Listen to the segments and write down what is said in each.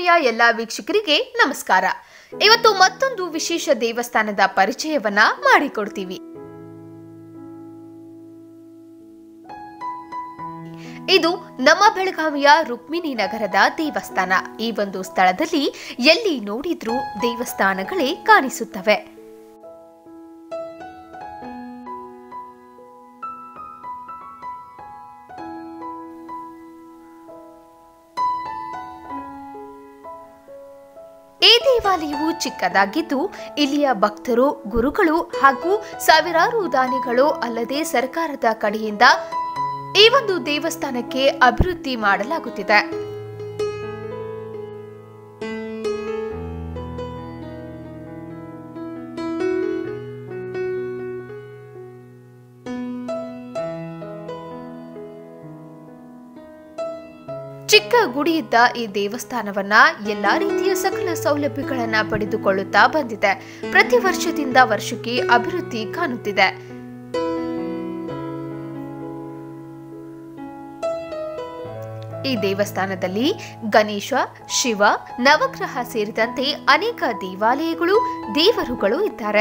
ಟಿವಿಯ ಎಲ್ಲ ವೀಕ್ಷಕರಿಗೆ ನಮಸ್ಕಾರ ಇವತ್ತು ಮತ್ತೊಂದು ವಿಶೇಷ ದೇವಸ್ಥಾನದ ಪರಿಚಯವನ್ನ ಮಾಡಿಕೊಡ್ತೀವಿ ಇದು ನಮ್ಮ ಬೆಳಗಾವಿಯ ರುಕ್ಮಿಣಿ ನಗರದ ದೇವಸ್ಥಾನ ಈ ಒಂದು ಸ್ಥಳದಲ್ಲಿ ಎಲ್ಲಿ ನೋಡಿದ್ರೂ ದೇವಸ್ಥಾನಗಳೇ ಕಾಣಿಸುತ್ತವೆ ಈ ದೇವಾಲಯವು ಚಿಕ್ಕದಾಗಿದ್ದು ಇಲ್ಲಿಯ ಭಕ್ತರು ಗುರುಗಳು ಹಾಗೂ ಸಾವಿರಾರು ದಾನಿಗಳು ಅಲ್ಲದೆ ಸರ್ಕಾರದ ಕಡೆಯಿಂದ ಈ ಒಂದು ದೇವಸ್ಥಾನಕ್ಕೆ ಅಭಿವೃದ್ಧಿ ಮಾಡಲಾಗುತ್ತಿದೆ ಚಿಕ್ಕ ಗುಡಿಯಿದ್ದ ಈ ದೇವಸ್ಥಾನವನ್ನ ಎಲ್ಲಾ ರೀತಿಯ ಸಕಲ ಸೌಲಭ್ಯಗಳನ್ನ ಪಡೆದುಕೊಳ್ಳುತ್ತಾ ಬಂದಿದೆ ಪ್ರತಿ ವರ್ಷದಿಂದ ವರ್ಷಕ್ಕೆ ಅಭಿವೃದ್ಧಿ ಕಾಣುತ್ತಿದೆ ಈ ದೇವಸ್ಥಾನದಲ್ಲಿ ಗಣೇಶ ಶಿವ ನವಗ್ರಹ ಸೇರಿದಂತೆ ಅನೇಕ ದೇವಾಲಯಗಳು ದೇವರುಗಳು ಇದ್ದಾರೆ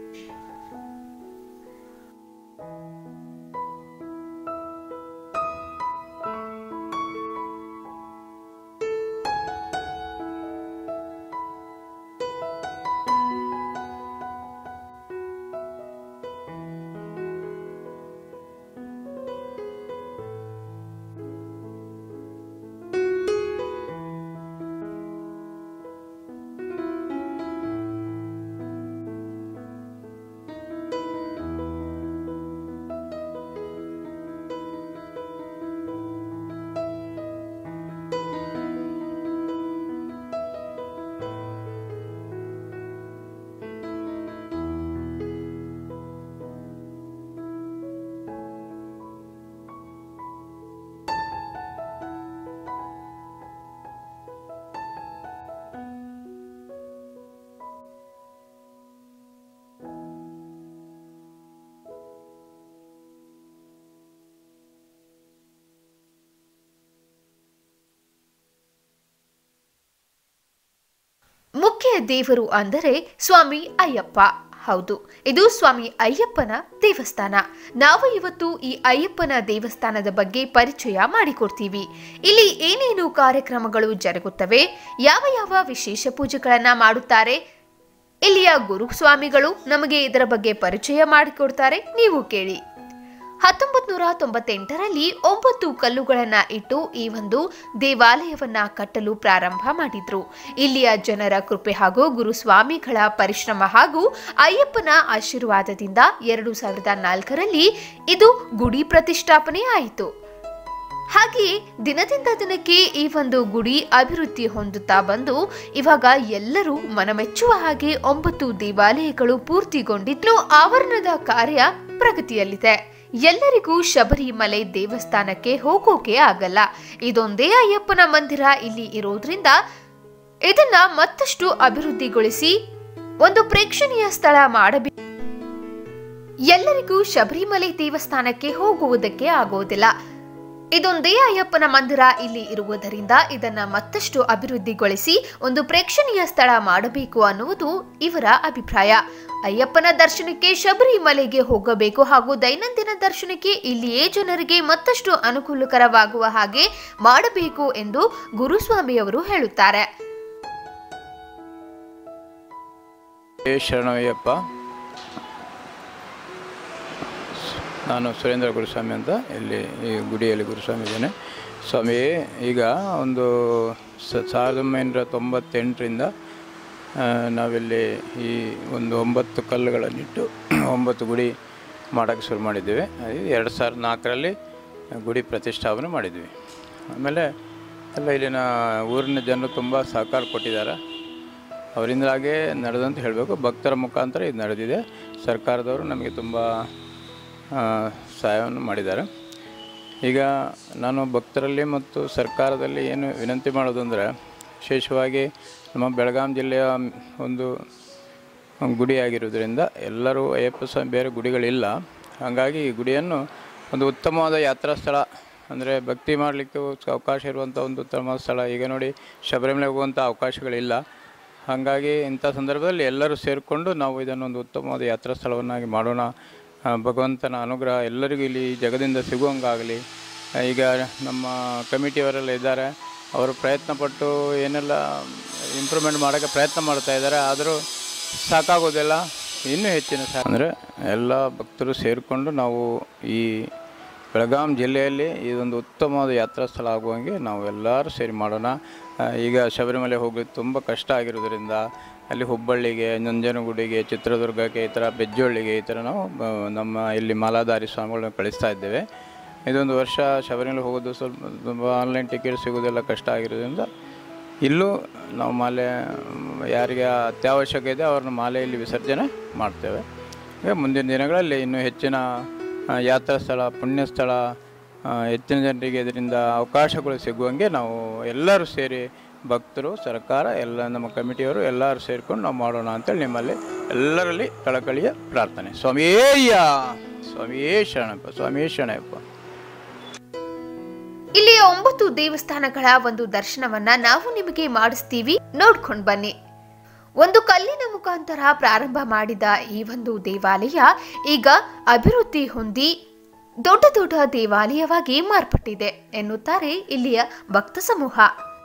ಮುಖ್ಯ ದೇವರು ಅಂದರೆ ಸ್ವಾಮಿ ಅಯ್ಯಪ್ಪ ಹೌದು ಇದು ಸ್ವಾಮಿ ಅಯ್ಯಪ್ಪನ ದೇವಸ್ಥಾನ ನಾವು ಇವತ್ತು ಈ ಅಯ್ಯಪ್ಪನ ದೇವಸ್ಥಾನದ ಬಗ್ಗೆ ಪರಿಚಯ ಮಾಡಿಕೊಡ್ತೀವಿ ಇಲ್ಲಿ ಏನೇನು ಕಾರ್ಯಕ್ರಮಗಳು ಜರುಗುತ್ತವೆ ಯಾವ ಯಾವ ವಿಶೇಷ ಪೂಜೆಗಳನ್ನ ಮಾಡುತ್ತಾರೆ ಇಲ್ಲಿಯ ಗುರುಸ್ವಾಮಿಗಳು ನಮಗೆ ಇದರ ಬಗ್ಗೆ ಪರಿಚಯ ಮಾಡಿಕೊಡ್ತಾರೆ ನೀವು ಕೇಳಿ ಹತ್ತೊಂಬತ್ ನೂರ ತೊಂಬತ್ತೆಂಟರಲ್ಲಿ ಒಂಬತ್ತು ಕಲ್ಲುಗಳನ್ನ ಇಟ್ಟು ಈ ಒಂದು ದೇವಾಲಯವನ್ನ ಕಟ್ಟಲು ಪ್ರಾರಂಭ ಮಾಡಿದ್ರು ಇಲ್ಲಿಯ ಜನರ ಕೃಪೆ ಹಾಗೂ ಗುರುಸ್ವಾಮಿಗಳ ಪರಿಶ್ರಮ ಹಾಗೂ ಅಯ್ಯಪ್ಪನ ಆಶೀರ್ವಾದದಿಂದ ಎರಡು ಸಾವಿರದ ನಾಲ್ಕರಲ್ಲಿ ಇದು ಗುಡಿ ಪ್ರತಿಷ್ಠಾಪನೆ ಆಯಿತು ಹಾಗೆಯೇ ದಿನದಿಂದ ದಿನಕ್ಕೆ ಈ ಒಂದು ಗುಡಿ ಅಭಿವೃದ್ಧಿ ಹೊಂದುತ್ತಾ ಬಂದು ಇವಾಗ ಎಲ್ಲರೂ ಮನಮೆಚ್ಚುವ ಹಾಗೆ ಒಂಬತ್ತು ದೇವಾಲಯಗಳು ಪೂರ್ತಿಗೊಂಡಿದ್ದು ಆವರಣದ ಕಾರ್ಯ ಪ್ರಗತಿಯಲ್ಲಿದೆ ಎಲ್ಲರಿಗೂ ಶಬರಿಮಲೆ ದೇವಸ್ಥಾನಕ್ಕೆ ಹೋಗೋಕೆ ಆಗಲ್ಲ ಇದೊಂದೇ ಅಯ್ಯಪ್ಪನ ಮಂದಿರ ಇಲ್ಲಿ ಇರೋದ್ರಿಂದ ಇದನ್ನ ಮತ್ತಷ್ಟು ಅಭಿವೃದ್ಧಿಗೊಳಿಸಿ ಒಂದು ಪ್ರೇಕ್ಷಣೀಯ ಸ್ಥಳ ಮಾಡಬೇಕು ಎಲ್ಲರಿಗೂ ಶಬರಿಮಲೆ ದೇವಸ್ಥಾನಕ್ಕೆ ಹೋಗುವುದಕ್ಕೆ ಆಗೋದಿಲ್ಲ ಇದೊಂದೇ ಅಯ್ಯಪ್ಪನ ಮಂದಿರ ಇಲ್ಲಿ ಇರುವುದರಿಂದ ಇದನ್ನ ಮತ್ತಷ್ಟು ಅಭಿವೃದ್ಧಿಗೊಳಿಸಿ ಒಂದು ಪ್ರೇಕ್ಷಣೀಯ ಸ್ಥಳ ಮಾಡಬೇಕು ಅನ್ನುವುದು ಇವರ ಅಭಿಪ್ರಾಯ ಅಯ್ಯಪ್ಪನ ದರ್ಶನಕ್ಕೆ ಶಬರಿಮಲೆಗೆ ಹೋಗಬೇಕು ಹಾಗೂ ದೈನಂದಿನ ದರ್ಶನಕ್ಕೆ ಇಲ್ಲಿಯೇ ಜನರಿಗೆ ಮತ್ತಷ್ಟು ಅನುಕೂಲಕರವಾಗುವ ಹಾಗೆ ಮಾಡಬೇಕು ಎಂದು ಗುರುಸ್ವಾಮಿಯವರು ಹೇಳುತ್ತಾರೆ ಜಯ ಶರಣಯ್ಯಪ್ಪ ನಾನು ಸುರೇಂದ್ರ ಗುರುಸ್ವಾಮಿ ಅಂತ ಇಲ್ಲಿ ಈ ಗುಡಿಯಲ್ಲಿ ಗುರುಸ್ವಾಮಿ ಇದ್ದೇನೆ ಸ್ವಾಮಿ ಈಗ ಒಂದು ಸ- ಸಾವಿರದ ಒಂಬೈನೂರ ತೊಂಬತ್ತೆಂಟರಿಂದ ಆ, ನಾವಿಲ್ಲಿ ಈ ಒಂದು ಒಂಬತ್ತು ಕಲ್ಲುಗಳನ್ನಿಟ್ಟು ಒಂಬತ್ತು ಗುಡಿ ಮಾಡೋಕ್ಕೆ ಶುರು ಮಾಡಿದ್ದೇವೆ ಅದು ಎರಡು ಸಾವಿರದ ನಾಲ್ಕರಲ್ಲಿ ಗುಡಿ ಪ್ರತಿಷ್ಠಾಪನೆ ಮಾಡಿದ್ವಿ ಆಮೇಲೆ ಎಲ್ಲ ಇಲ್ಲಿನ ಊರಿನ ಜನರು ತುಂಬ ಸಹಕಾರ ಕೊಟ್ಟಿದ್ದಾರೆ ಅವರಿಂದಾಗೆ ನಡೆದಂತ ಹೇಳಬೇಕು ಭಕ್ತರ ಮುಖಾಂತರ ಇದು ನಡೆದಿದೆ ಸರ್ಕಾರದವರು ನಮಗೆ ತುಂಬ ಆ, ಸಹಾಯವನ್ನು ಮಾಡಿದ್ದಾರೆ ಈಗ ನಾನು ಭಕ್ತರಲ್ಲಿ ಮತ್ತು ಸರ್ಕಾರದಲ್ಲಿ ಏನು ವಿನಂತಿ ಮಾಡೋದು ಅಂದರೆ ವಿಶೇಷವಾಗಿ ನಮ್ಮ ಬೆಳಗಾಂ ಜಿಲ್ಲೆಯ ಒಂದು ಗುಡಿ ಆಗಿರೋದ್ರಿಂದ ಎಲ್ಲರೂ ಅಯ್ಯಪ್ಪ ಸ್ವಾಮಿ ಬೇರೆ ಗುಡಿಗಳಿಲ್ಲ ಹಾಗಾಗಿ ಈ ಗುಡಿಯನ್ನು ಒಂದು ಉತ್ತಮವಾದ ಯಾತ್ರಾ ಸ್ಥಳ ಅಂದರೆ ಭಕ್ತಿ ಮಾಡಲಿಕ್ಕೆ ಅವಕಾಶ ಇರುವಂಥ ಒಂದು ಉತ್ತಮ ಸ್ಥಳ ಈಗ ನೋಡಿ ಶಬರಿಮಲೆ ಹೋಗುವಂಥ ಅವಕಾಶಗಳಿಲ್ಲ ಹಾಗಾಗಿ ಇಂಥ ಸಂದರ್ಭದಲ್ಲಿ ಎಲ್ಲರೂ ಸೇರಿಕೊಂಡು ನಾವು ಇದನ್ನೊಂದು ಉತ್ತಮವಾದ ಯಾತ್ರಾ ಸ್ಥಳವನ್ನಾಗಿ ಮಾಡೋಣ ಆ, ಭಗವಂತನ ಅನುಗ್ರಹ ಎಲ್ಲರಿಗೂ ಇಲ್ಲಿ ಈ ಜಗದಿಂದ ಸಿಗುವಂಗಾಗಲಿ ಆ, ಈಗ ನಮ್ಮ ಕಮಿಟಿಯವರೆಲ್ಲ ಇದ್ದಾರೆ ಅವರು ಪ್ರಯತ್ನ ಪಟ್ಟು ಏನೆಲ್ಲ ಇಂಪ್ರೂವ್ಮೆಂಟ್ ಮಾಡೋಕ್ಕೆ ಪ್ರಯತ್ನ ಮಾಡ್ತಾ ಇದ್ದಾರೆ ಆದರೂ ಸಾಕಾಗೋದಿಲ್ಲ ಇನ್ನೂ ಹೆಚ್ಚಿನ ಸಾ ಅಂದರೆ ಎಲ್ಲ ಭಕ್ತರು ಸೇರಿಕೊಂಡು ನಾವು ಈ ಬೆಳಗಾಂ ಜಿಲ್ಲೆಯಲ್ಲಿ ಇದೊಂದು ಉತ್ತಮವಾದ ಯಾತ್ರಾ ಸ್ಥಳ ಆಗುವಂಗೆ ನಾವು ಎಲ್ಲರೂ ಸೇರಿ ಮಾಡೋಣ ಆ, ಈಗ ಶಬರಿಮಲೆ ಹೋಗೋದು ತುಂಬ ಕಷ್ಟ ಆಗಿರೋದ್ರಿಂದ ಅಲ್ಲಿ ಹುಬ್ಬಳ್ಳಿಗೆ ನಂಜನಗೂಡಿಗೆ ಚಿತ್ರದುರ್ಗಕ್ಕೆ ಈ ಥರ ಬೆಜ್ಜೊಳ್ಳಿಗೆ ಈ ಥರ ನಾವು ಆ, ನಮ್ಮ ಇಲ್ಲಿ ಮಾಲಾಧಾರಿ ಸ್ವಾಮಿಗಳನ್ನ ಕಳಿಸ್ತಾ ಇದ್ದೇವೆ ಇದೊಂದು ವರ್ಷ ಶಬರಿಮಲೆ ಹೋಗೋದು ಸ್ವಲ್ಪ ಆನ್ಲೈನ್ ಟಿಕೆಟ್ ಸಿಗೋದೆಲ್ಲ ಕಷ್ಟ ಆಗಿರೋದ್ರಿಂದ ಇಲ್ಲೂ ನಾವು ಮಾಲೆ ಮ್, ಯಾರಿಗೆ ಅತ್ಯವಶ್ಯಕ ಇದೆ ಅವ್ರನ್ನ ಮಾಲೆಯಲ್ಲಿ ವಿಸರ್ಜನೆ ಮಾಡ್ತೇವೆ ಈಗ ಮುಂದಿನ ದಿನಗಳಲ್ಲಿ ಇನ್ನೂ ಹೆಚ್ಚಿನ ಆ, ಯಾತ್ರಾ ಸ್ಥಳ ಪುಣ್ಯ ಸ್ಥಳ ಆ, ಹೆಚ್ಚಿನ ಜನರಿಗೆ ಇದರಿಂದ ಅವಕಾಶಗಳು ಸಿಗುವಂಗೆ ನಾವು ಎಲ್ಲರೂ ಸೇರಿ ಭಕ್ತರು ಸರ್ಕಾರ ಎಲ್ಲ ನಮ್ಮ ಕಮಿಟಿಯವರು ಎಲ್ಲರೂ ಸೇರಿಕೊಂಡು ನಾವು ಮಾಡೋಣ ಅಂತೇಳಿ ನಿಮ್ಮಲ್ಲಿ ಎಲ್ಲರಲ್ಲಿ ಕಳಕಳಿಯ ಪ್ರಾರ್ಥನೆ ಸ್ವಾಮಿಯೇಯ್ಯ ಸ್ವಾಮಿಯೇ ಶರಣಪ್ಪ ಸ್ವಾಮಿಯೇ ಶರಣಪ್ಪ ಇಲ್ಲಿಯ ಒಂಬತ್ತು ದೇವಸ್ಥಾನಗಳ ಒಂದು ದರ್ಶನವನ್ನ ನಾವು ನಿಮಗೆ ಮಾಡಿಸ್ತೀವಿ ನೋಡ್ಕೊಂಡು ಬನ್ನಿ ಒಂದು ಕಲ್ಲಿನ ಮುಖಾಂತರ ಪ್ರಾರಂಭ ಮಾಡಿದ ಈ ಒಂದು ದೇವಾಲಯ ಈಗ ಅಭಿವೃದ್ಧಿ ಹೊಂದಿ ದೊಡ್ಡ ದೊಡ್ಡ ದೇವಾಲಯವಾಗಿ ಮಾರ್ಪಟ್ಟಿದೆ ಎನ್ನುತ್ತಾರೆ ಇಲ್ಲಿಯ ಭಕ್ತ ಸಮೂಹ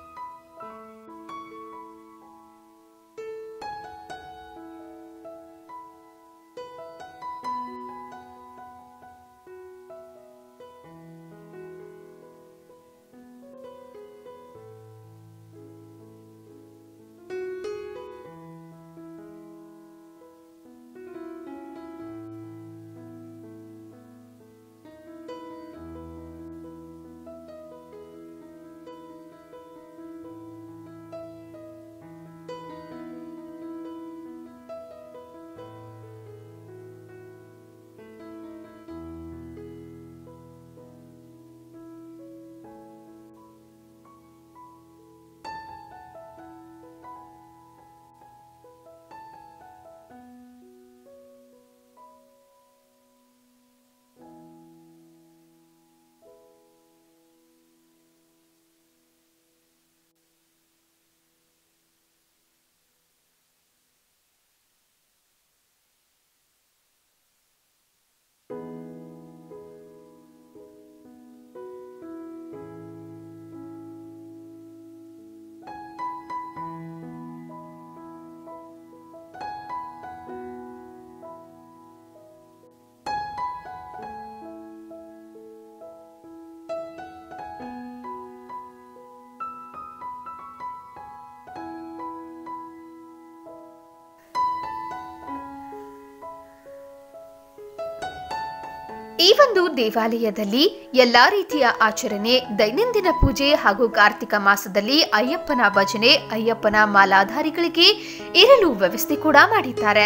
ಈ ಒಂದು ದೇವಾಲಯದಲ್ಲಿ ಎಲ್ಲಾ ರೀತಿಯ ಆಚರಣೆ ದೈನಂದಿನ ಪೂಜೆ ಹಾಗೂ ಕಾರ್ತಿಕ ಮಾಸದಲ್ಲಿ ಅಯ್ಯಪ್ಪನ ಭಜನೆ ಅಯ್ಯಪ್ಪನ ಮಾಲಾಧಾರಿಗಳಿಗೆ ಇರಲು ವ್ಯವಸ್ಥೆ ಕೂಡ ಮಾಡಿದ್ದಾರೆ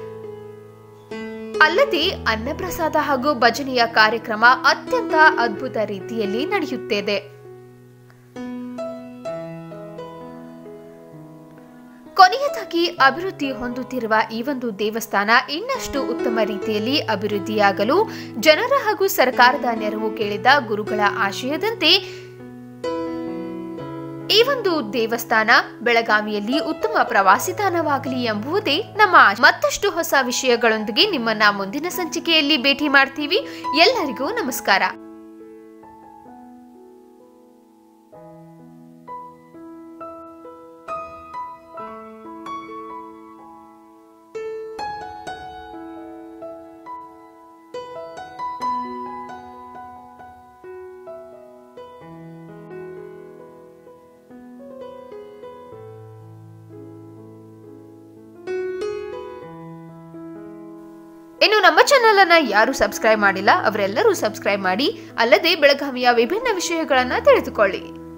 ಅಲ್ಲದೆ ಅನ್ನಪ್ರಸಾದ ಹಾಗೂ ಭಜನೆಯ ಕಾರ್ಯಕ್ರಮ ಅತ್ಯಂತ ಅದ್ಭುತ ರೀತಿಯಲ್ಲಿ ನಡೆಯುತ್ತಿದೆ ಕೊನೆಯದಾಗಿ ಅಭಿವೃದ್ಧಿ ಹೊಂದುತ್ತಿರುವ ಈ ಒಂದು ದೇವಸ್ಥಾನ ಇನ್ನಷ್ಟು ಉತ್ತಮ ರೀತಿಯಲ್ಲಿ ಅಭಿವೃದ್ಧಿಯಾಗಲು ಜನರ ಹಾಗೂ ಸರ್ಕಾರದ ನೆರವು ಕೇಳಿದ ಗುರುಗಳ ಆಶಯದಂತೆ ಈ ಒಂದು ದೇವಸ್ಥಾನ ಬೆಳಗಾವಿಯಲ್ಲಿ ಉತ್ತಮ ಪ್ರವಾಸಿ ತಾಣವಾಗಲಿ ಎಂಬುದೇ ನಮ್ಮ ಆಶೆ. ಮತ್ತಷ್ಟು ಹೊಸ ವಿಷಯಗಳೊಂದಿಗೆ ನಿಮ್ಮನ್ನ ಮುಂದಿನ ಸಂಚಿಕೆಯಲ್ಲಿ ಭೇಟಿ ಮಾಡ್ತೀವಿ ಎಲ್ಲರಿಗೂ ನಮಸ್ಕಾರ ಇನ್ನು ನಮ್ಮ ಚಾನೆಲ್ ಅನ್ನ ಯಾರು ಸಬ್ಸ್ಕ್ರೈಬ್ ಮಾಡಿಲ್ಲ ಅವರೆಲ್ಲರೂ ಸಬ್ಸ್ಕ್ರೈಬ್ ಮಾಡಿ ಅಲ್ಲದೆ ಬೆಳಗಾವಿಯ ವಿಭಿನ್ನ ವಿಷಯಗಳನ್ನ ತಿಳಿದುಕೊಳ್ಳಿ